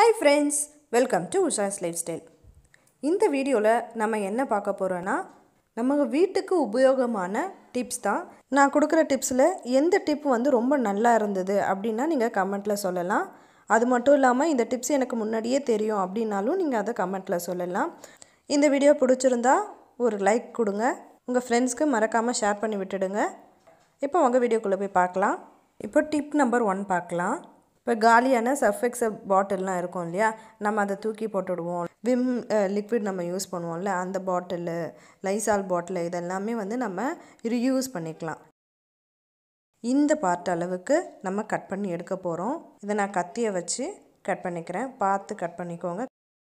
hi friends welcome to Usha's life style இந்த வீடியோவில் நம்ம என்ன பார்க்க போகிறோன்னா நம்ம வீட்டுக்கு உபயோகமான டிப்ஸ் தான் நான் கொடுக்குற டிப்ஸில் எந்த டிப் வந்து ரொம்ப நல்லா இருந்தது அப்படின்னா நீங்கள் கமெண்ட்டில் சொல்லலாம் அது மட்டும் இல்லாமல் இந்த டிப்ஸ் எனக்கு முன்னாடியே தெரியும் அப்படின்னாலும் நீங்கள் அதை கமெண்ட்டில் சொல்லலாம் இந்த வீடியோ பிடிச்சிருந்தா ஒரு லைக் கொடுங்க உங்கள் ஃப்ரெண்ட்ஸ்க்கு மறக்காமல் ஷேர் பண்ணி விட்டுடுங்க இப்போ உங்கள் வீடியோக்குள்ளே போய் பார்க்கலாம் இப்போ டிப் நம்பர் ஒன் பார்க்கலாம் இப்போ காலியான சர்ஃபெக்சல் பாட்டில்லாம் இருக்கும் இல்லையா நம்ம அதை தூக்கி போட்டுடுவோம் விம் லிக்விட் நம்ம யூஸ் பண்ணுவோம்ல அந்த பாட்டிலு லைசால் பாட்டில் இதெல்லாமே வந்து நம்ம ரியூஸ் பண்ணிக்கலாம் இந்த பார்ட் அளவுக்கு நம்ம கட் பண்ணி எடுக்க போகிறோம் இதை நான் கத்தியை வச்சு கட் பண்ணிக்கிறேன் பார்த்து கட் பண்ணிக்கோங்க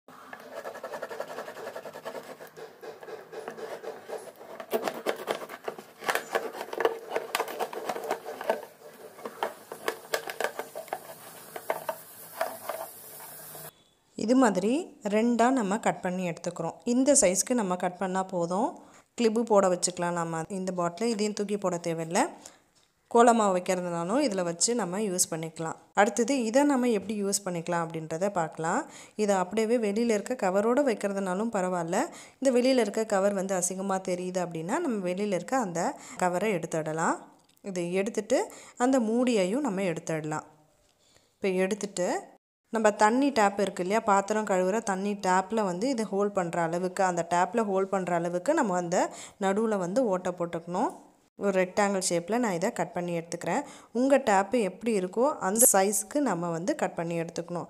இது மாதிரி ரெண்டாக நம்ம கட் பண்ணி எடுத்துக்கிறோம் இந்த சைஸ்க்கு நம்ம கட் பண்ணால் போதும் கிளிப்பு போட வச்சுக்கலாம் நம்ம இந்த பாட்டில் இதையும் தூக்கி போட தேவையில்லை கோலமாவு வைக்கிறதுனாலும் இதில் வச்சு நம்ம யூஸ் பண்ணிக்கலாம் அடுத்தது இதை நம்ம எப்படி யூஸ் பண்ணிக்கலாம் அப்படின்றத பார்க்கலாம் இதை அப்படியே வெளியில் இருக்க கவரோடு வைக்கிறதுனாலும் பரவாயில்ல இந்த வெளியில் இருக்க கவர் வந்து அசிங்கமாக தெரியுது அப்படின்னா நம்ம வெளியில் இருக்க அந்த கவரை எடுத்துடலாம் இதை எடுத்துட்டு அந்த மூடியையும் நம்ம எடுத்துடலாம் இப்போ எடுத்துட்டு நம்ம தண்ணி டேப் இருக்கு இல்லையா பாத்திரம் கழுவுற தண்ணி டேப்பில் வந்து இதை ஹோல்ட் பண்ணுற அளவுக்கு அந்த டேப்பில் ஹோல்ட் பண்ணுற அளவுக்கு நம்ம அந்த நடுவில் வந்து ஓட்டை போட்டுக்கணும் ஒரு ரெக்டாங்கிள் ஷேப்பில் நான் இதை கட் பண்ணி எடுத்துக்கிறேன் உங்கள் டேப்பு எப்படி இருக்கோ அந்த சைஸ்க்கு நம்ம வந்து கட் பண்ணி எடுத்துக்கணும்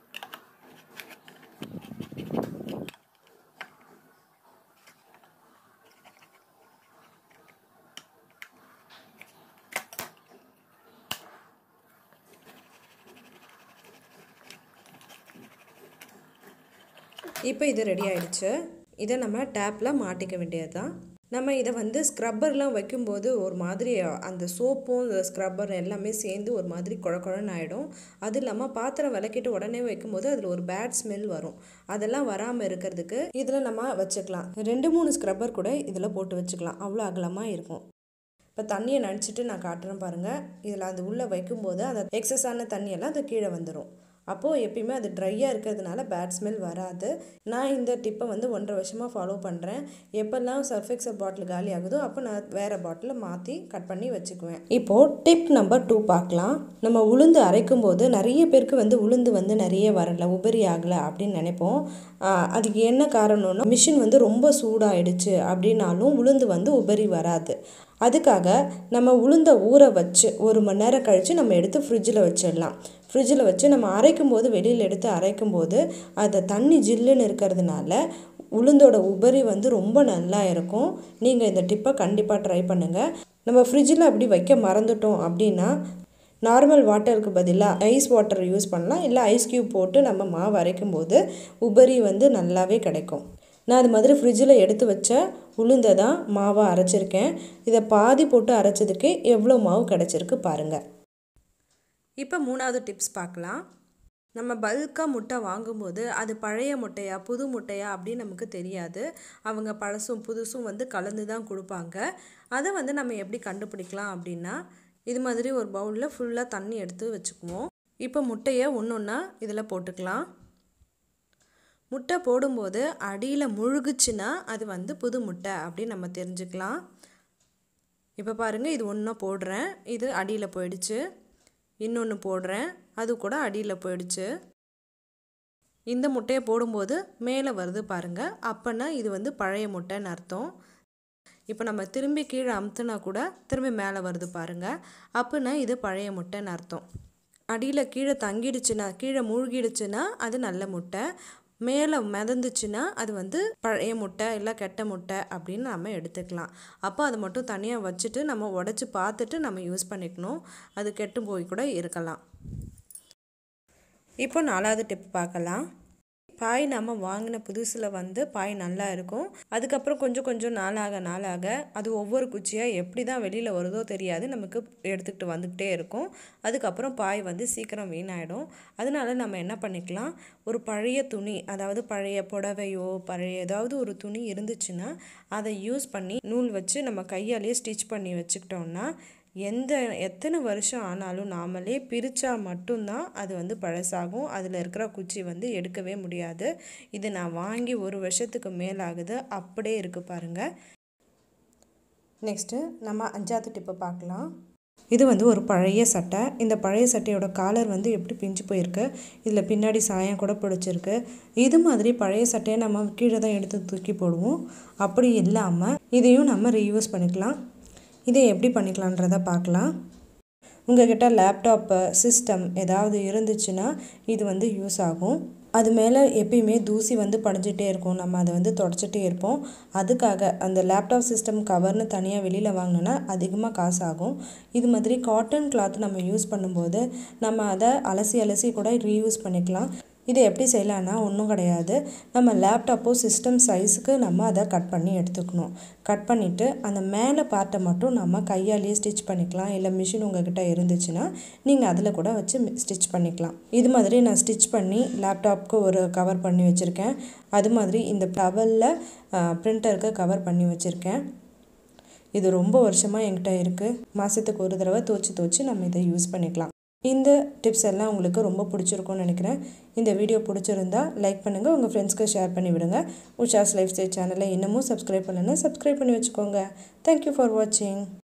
இப்போ இது ரெடி ஆயிடுச்சு இதை நம்ம டேப்பில் மாட்டிக்க வேண்டியது தான் நம்ம இதை வந்து ஸ்க்ரப்பர்லாம் வைக்கும்போது ஒரு மாதிரி அந்த சோப்பும் இந்த ஸ்க்ரப்பர் எல்லாமே சேர்ந்து ஒரு மாதிரி குழ குழன்னு ஆகிடும் அது இல்லாமல் பாத்திரம் விளக்கிட்டு உடனே வைக்கும்போது அதில் ஒரு பேட் ஸ்மெல் வரும் அதெல்லாம் வராமல் இருக்கிறதுக்கு இதில் நம்ம வச்சுக்கலாம் ரெண்டு மூணு ஸ்க்ரப்பர் கூட இதில் போட்டு வச்சுக்கலாம் அவ்வளோ அகலமாக இருக்கும் இப்போ தண்ணியை நனைச்சிட்டு நான் காட்டுறேன் பாருங்கள் இதில் அது உள்ளே வைக்கும்போது அந்த எக்ஸஸான தண்ணியெல்லாம் அது கீழே வந்துடும் அப்போது எப்பயுமே அது ட்ரையாக இருக்கிறதுனால பேட் ஸ்மெல் வராது நான் இந்த டிப்பை வந்து ஒன்றரை வருஷமாக ஃபாலோ பண்ணுறேன் எப்போல்லாம் சர்ஃபெக்சல் பாட்டில் காலி ஆகுதோ அப்போ நான் வேறு பாட்டிலில் மாற்றி கட் பண்ணி வச்சுக்குவேன் இப்போது டிப் நம்பர் டூ பார்க்கலாம் நம்ம உளுந்து அரைக்கும் போது நிறைய பேருக்கு வந்து உளுந்து வந்து நிறைய வரல உபரி ஆகலை அப்படின்னு நினைப்போம் அதுக்கு என்ன காரணம்னா மிஷின் வந்து ரொம்ப சூடாயிடுச்சு அப்படின்னாலும் உளுந்து வந்து உபரி வராது அதுக்காக நம்ம உளுந்த ஊற வச்சு ஒரு மணி நேரம் கழித்து நம்ம எடுத்து ஃப்ரிட்ஜில் வச்சிடலாம் ஃப்ரிட்ஜில் வச்சு நம்ம அரைக்கும் போது வெளியில் எடுத்து அரைக்கும் போது அதை தண்ணி ஜில்லுன்னு இருக்கிறதுனால உளுந்தோட உபரி வந்து ரொம்ப நல்லா இருக்கும் நீங்கள் இந்த டிப்பை கண்டிப்பாக ட்ரை பண்ணுங்கள் நம்ம ஃப்ரிட்ஜில் அப்படி வைக்க மறந்துட்டோம் அப்படின்னா நார்மல் வாட்டருக்கு பதிலாக ஐஸ் வாட்டர் யூஸ் பண்ணலாம் இல்லை ஐஸ் க்யூப் போட்டு நம்ம மாவு அரைக்கும் போது உபரி வந்து நல்லாவே கிடைக்கும் நான் அது மாதிரி ஃப்ரிட்ஜில் எடுத்து வச்ச உளுந்தை தான் மாவாக அரைச்சிருக்கேன் இதை பாதி போட்டு அரைச்சதுக்கு எவ்வளோ மாவு கிடச்சிருக்கு பாருங்கள் இப்போ மூணாவது டிப்ஸ் பார்க்கலாம் நம்ம பல்காக முட்டை வாங்கும்போது அது பழைய முட்டையா புது முட்டையா அப்படின்னு நமக்கு தெரியாது அவங்க பழசும் புதுசும் வந்து கலந்து தான் கொடுப்பாங்க அதை வந்து நம்ம எப்படி கண்டுபிடிக்கலாம் அப்படின்னா இது மாதிரி ஒரு பவுலில் ஃபுல்லாக தண்ணி எடுத்து வச்சுக்குவோம் இப்போ முட்டையை ஒன்று ஒன்றா இதில் போட்டுக்கலாம் முட்டை போடும்போது அடியில் முழுகுச்சுன்னா அது வந்து புது முட்டை அப்படின்னு நம்ம தெரிஞ்சுக்கலாம் இப்போ பாருங்கள் இது ஒன்றா போடுறேன் இது அடியில் போயிடுச்சு இன்னொன்று போடுறேன் அது கூட அடியில் போயிடுச்சு இந்த முட்டையை போடும்போது மேலே வருது பாருங்கள் அப்போனா இது வந்து பழைய முட்டைன்னு அர்த்தம் இப்போ நம்ம திரும்பி கீழே அமுத்துனா கூட திரும்பி மேலே வருது பாருங்கள் அப்போனா இது பழைய முட்டைன்னு அர்த்தம் அடியில் கீழே தங்கிடுச்சுன்னா கீழே மூழ்கிடுச்சுன்னா அது நல்ல முட்டை மேலே மிதந்துச்சுன்னா அது வந்து பழைய முட்டை இல்லை கெட்ட முட்டை அப்படின்னு நம்ம எடுத்துக்கலாம் அப்போ அதை மட்டும் தனியாக வச்சுட்டு நம்ம உடச்சி பார்த்துட்டு நம்ம யூஸ் பண்ணிக்கணும் அது கெட்டு போய் கூட இருக்கலாம் இப்போ நாலாவது டிப் பார்க்கலாம் பாய் நம்ம வாங்கின புதுசில் வந்து பாய் நல்லா இருக்கும் அதுக்கப்புறம் கொஞ்சம் கொஞ்சம் நாளாக நாளாக அது ஒவ்வொரு குச்சியாக எப்படி தான் வெளியில் வருதோ தெரியாது நமக்கு எடுத்துக்கிட்டு வந்துக்கிட்டே இருக்கும் அதுக்கப்புறம் பாய் வந்து சீக்கிரம் வீணாயிடும் அதனால நம்ம என்ன பண்ணிக்கலாம் ஒரு பழைய துணி அதாவது பழைய புடவையோ பழைய ஏதாவது ஒரு துணி இருந்துச்சுன்னா அதை யூஸ் பண்ணி நூல் வச்சு நம்ம கையாலேயே ஸ்டிச் பண்ணி வச்சுக்கிட்டோம்னா எந்த எத்தனை வருஷம் ஆனாலும் நாமளே பிரித்தா மட்டும்தான் அது வந்து பழசாகும் அதில் இருக்கிற குச்சி வந்து எடுக்கவே முடியாது இது நான் வாங்கி ஒரு வருஷத்துக்கு மேலாகுது அப்படியே இருக்குது பாருங்கள் நெக்ஸ்ட்டு நம்ம அஞ்சாவது டிப்பை பார்க்கலாம் இது வந்து ஒரு பழைய சட்டை இந்த பழைய சட்டையோட காலர் வந்து எப்படி பிஞ்சு போயிருக்கு இதில் பின்னாடி சாயம் கூட பிடிச்சிருக்கு இது மாதிரி பழைய சட்டையை நம்ம கீழே தான் எடுத்து தூக்கி போடுவோம் அப்படி இல்லாமல் இதையும் நம்ம ரீயூஸ் பண்ணிக்கலாம் இதை எப்படி பண்ணிக்கலான்றத பார்க்கலாம் உங்கள்கிட்ட லேப்டாப்பு சிஸ்டம் ஏதாவது இருந்துச்சுன்னா இது வந்து யூஸ் ஆகும் அது மேலே எப்பயுமே தூசி வந்து படிஞ்சிட்டே இருக்கும் நம்ம அதை வந்து தொடச்சிட்டே இருப்போம் அதுக்காக அந்த லேப்டாப் சிஸ்டம் கவர்னு தனியாக வெளியில் வாங்கினோன்னா அதிகமாக காசு ஆகும் இது மாதிரி காட்டன் கிளாத் நம்ம யூஸ் பண்ணும்போது நம்ம அதை அலசி அலசி கூட ரீயூஸ் பண்ணிக்கலாம் இது எப்படி செய்யலான்னா ஒன்றும் கிடையாது நம்ம லேப்டாப்போ சிஸ்டம் சைஸுக்கு நம்ம அதை கட் பண்ணி எடுத்துக்கணும் கட் பண்ணிவிட்டு அந்த மேலே பார்ட்டை மட்டும் நம்ம கையாலேயே ஸ்டிச் பண்ணிக்கலாம் இல்லை மிஷின் உங்ககிட்ட இருந்துச்சுன்னா நீங்கள் அதில் கூட வச்சு ஸ்டிச் பண்ணிக்கலாம் இது மாதிரி நான் ஸ்டிச் பண்ணி லேப்டாப்க்கு ஒரு கவர் பண்ணி வச்சுருக்கேன் அது மாதிரி இந்த டவலில் பிரிண்டருக்கு கவர் பண்ணி வச்சுருக்கேன் இது ரொம்ப வருஷமாக என்கிட்ட இருக்குது மாதத்துக்கு ஒரு தடவை துவச்சி துவச்சி நம்ம இதை யூஸ் பண்ணிக்கலாம் இந்த டிப்ஸ் எல்லாம் உங்களுக்கு ரொம்ப பிடிச்சிருக்கும்னு நினைக்கிறேன் இந்த வீடியோ பிடிச்சிருந்தா லைக் பண்ணுங்கள் உங்கள் ஃப்ரெண்ட்ஸ்க்கு ஷேர் பண்ணி விடுங்க உஷாஸ் லைஃப் ஸ்டைல் சேனலை இன்னமும் சப்ஸ்கிரைப் பண்ணலன்னா சப்ஸ்கிரைப் பண்ணி வச்சுக்கோங்க தேங்க்யூ ஃபார் வாட்சிங்